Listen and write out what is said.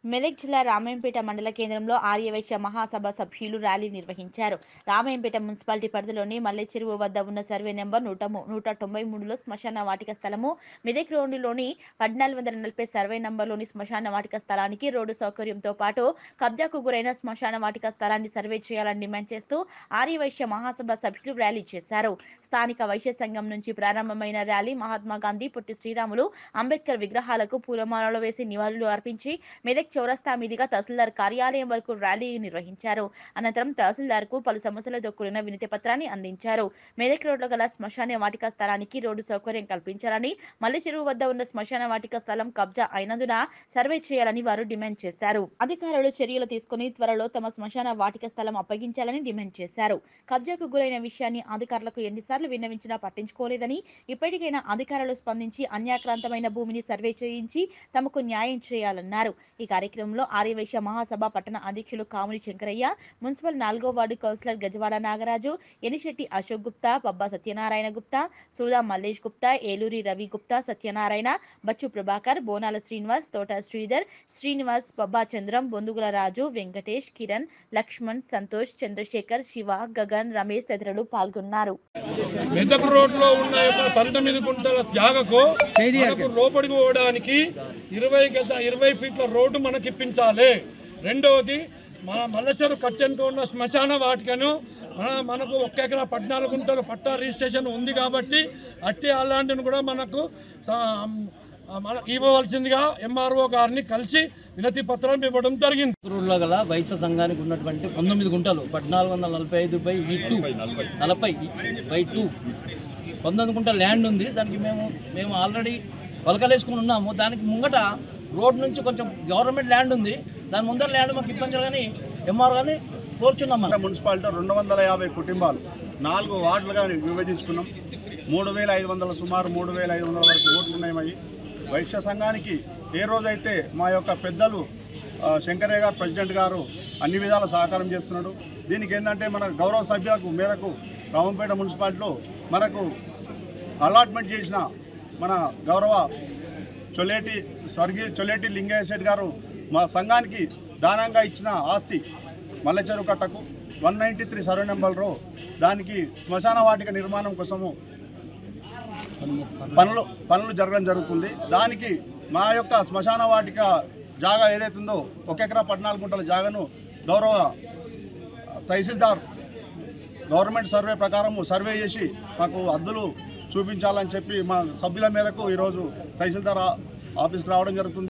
మెదక్ జిల్లా రామాయంపేట మండల కేంద్రంలో ఆర్యవైశ్య మహాసభ సభ్యులు ర్యాలీ నిర్వహించారు రామాయంపేట మున్సిపాలిటీ పరిధిలోని మల్లె చెరువు వద్ద ఉన్న సర్వే నెంబర్ నూట ము- నూట తొంభై మూడులో శ్మశాన వాటిక స్థలము మెదక్ రోడ్డులోని పద్నాలుగు వందల నలభై సర్వే నంబర్లోని శ్మశాన వాటిక స్థలానికి రోడ్డు సౌకర్యంతో పాటు కబ్జాకు గురైన శ్మశాన వాటిక స్థలాన్ని సర్వే చేయాలని డిమాండ్ చేస్తూ ఆర్యవైశ్య మహాసభ సభ్యులు ర్యాలీ చేశారు స్థానిక వైశ్య సంఘం నుంచి ప్రారంభమైన ర్యాలీ మహాత్మా గాంధీ పుట్టి శ్రీరాములు అంబేద్కర్ విగ్రహాలకు పూలమాలలు వేసి నివాళులు అర్పించి మెదక్ చౌరస్తా మీదుగా తహసీల్దార్ కార్యాలయం వరకు ర్యాలీ నిర్వహించారు అనంతరం తహసీల్దార్ కు పలు సమస్యలతో కూడిన వినతి పత్రాన్ని అందించారు మెదక్ రోడ్లో గల శ్మశాన వాటిక స్థలానికి రోడ్డు సౌకర్యం కల్పించాలని మల్లి చెరువు వద్ద ఉన్న శ్మశాన వాటిక స్థలం కబ్జా అయినందున సర్వే చేయాలని వారు డిమాండ్ చేశారు అధికారులు చర్యలు తీసుకుని త్వరలో తమ శ్మశాన వాటిక స్థలం అప్పగించాలని డిమాండ్ చేశారు కబ్జాకు గురైన విషయాన్ని అధికారులకు ఎన్నిసార్లు విన్నవించినా పట్టించుకోలేదని ఇప్పటికైనా అధికారులు స్పందించి అన్యాక్రాంతమైన భూమిని సర్వే చేయించి తమకు న్యాయం చేయాలన్నారు ఈ కార్యక్రమంలో ఆర్యవైశ్య మహాసభ పట్టణ అధ్యక్షులు కాముని శంకరయ్య మున్సిపల్ నాలుగో వార్డు కౌన్సిలర్ గజవాడ నాగరాజు ఎనిశెట్టి అశోక్ గుప్తా పబ్బా సత్యనారాయణ గుప్తా సూదా మల్లేష్ గుప్తా ఏలూరి రవి గుప్తా సత్యనారాయణ బచ్చు ప్రభాకర్ బోనాల శ్రీనివాస్ తోట శ్రీధర్ శ్రీనివాస్ పబ్బా చంద్రం బొందుగుల రాజు వెంకటేష్ కిరణ్ లక్ష్మణ్ సంతోష్ చంద్రశేఖర్ శివ గగన్ రమేష్ తదితరులు పాల్గొన్నారు మెదక్ రోడ్ లో ఉన్న యొక్క పంతొమ్మిది గుంటల జాగకు మనకు లోపలికి పోవడానికి ఇరవై గత ఇరవై ఫీట్ల రోడ్డు మనకి ఇప్పించాలి రెండవది మన మల్లచెరు కట్టెంతో ఉన్న శ్మశాన వాటికను మన మనకు ఒక్క ఎకరా పద్నాలుగు గుంటల పట్టా రిజిస్ట్రేషన్ ఉంది కాబట్టి అట్టి అలాంటిని కూడా మనకు స- ఆ, మన ఇవ్వవలసిందిగా ఎంఆర్ఓ గారిని కలిసి వినతి పత్రం ఇవ్వడం జరిగింది రోడ్లో గల వైశ్య సంఘానికి ఉన్నటువంటి పంతొమ్మిది గుంటలు పద్నాలుగు వందల నలభై ఐదు బై ఈ టూ నలభై బై టూ పంతొమ్మిది గుంటల ల్యాండ్ ఉంది దానికి మేము మేము ఆల్రెడీ పలకలేసుకుని ఉన్నాము దానికి ముంగట రోడ్ నుంచి కొంచెం గవర్నమెంట్ ల్యాండ్ ఉంది దాని ముందర ల్యాండ్ మాకు ఇప్పించాలి కానీ ఎంఆర్ కానీ కోరుచున్నాం మనం మున్సిపాలిటీ రెండు వందల యాభై కుటుంబాలు నాలుగు వార్డులుగా విభజించుకున్నాం మూడు వేల ఐదు వందల సుమారు మూడు వేల ఐదు వందల వరకు ఓట్లు ఉన్నాయి వైశ్య సంఘానికి ఏ రోజైతే మా యొక్క పెద్దలు ఆ, శంకరయ్య గారు ప్రెసిడెంట్ గారు అన్ని విధాల సహకారం చేస్తున్నాడు దీనికి ఏంటంటే మన గౌరవ సభ్యులకు మేరకు రామంపేట మున్సిపాలిటీలో మనకు అలాట్మెంట్ చేసిన మన గౌరవ చొలేటి స్వర్గీయ చొలేటి లింగయ్య శెట్టి గారు మా సంఘానికి దానంగా ఇచ్చిన ఆస్తి మల్లెచెరువు కట్టకు వన్ నైంటీ త్రీ సర్వే నెంబర్లో దానికి శ్మశాన వాటిక నిర్మాణం కోసము పనులు పనులు జరగడం జరుగుతుంది దానికి మా యొక్క శ్మశాన వాటిక జాగా ఏదైతుందో ఒక ఎకరా పద్నాలుగు గుంటల జాగాను గౌరవ తహసీల్దార్ గవర్నమెంట్ సర్వే ప్రకారం సర్వే చేసి మాకు హద్దులు చూపించాలని చెప్పి మా సభ్యుల మేరకు ఈరోజు తహసీల్దార్ ఆ- ఆఫీస్కి రావడం జరుగుతుంది